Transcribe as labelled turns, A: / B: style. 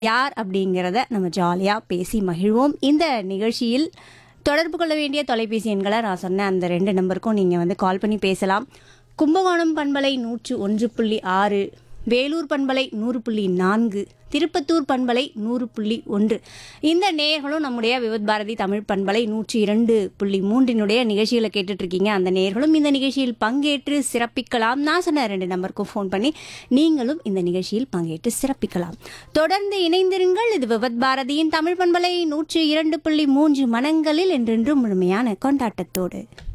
A: யார் அப்படிங்கிறத நம்ம ஜாலியாக பேசி மகிழ்வோம் இந்த நிகழ்ச்சியில் தொடர்பு கொள்ள வேண்டிய தொலைபேசி எண்களை நான் சொன்ன அந்த ரெண்டு நம்பருக்கும் நீங்கள் வந்து கால் பண்ணி பேசலாம் கும்பகோணம் பண்பலை நூற்று ஒன்று புள்ளி ஆறு வேலூர் பண்பலை நூறு புள்ளி நான்கு திருப்பத்தூர் பண்பலை நூறு புள்ளி ஒன்று இந்த நேயர்களும் நம்முடைய விவத் பாரதி தமிழ் பண்பலை நூற்றி இரண்டு புள்ளி மூன்றினுடைய நிகழ்ச்சிகளை கேட்டுட்டு இருக்கீங்க அந்த நேயர்களும் இந்த நிகழ்ச்சியில் பங்கேற்று சிறப்பிக்கலாம் நான் சொன்ன ரெண்டு நம்பருக்கும் ஃபோன் பண்ணி நீங்களும் இந்த நிகழ்ச்சியில் பங்கேற்று சிறப்பிக்கலாம் தொடர்ந்து இணைந்திருங்கள் இது விவத் பாரதியின் தமிழ் பண்பலை நூற்றி இரண்டு புள்ளி மூன்று மனங்களில் என்றென்றும் முழுமையான கொண்டாட்டத்தோடு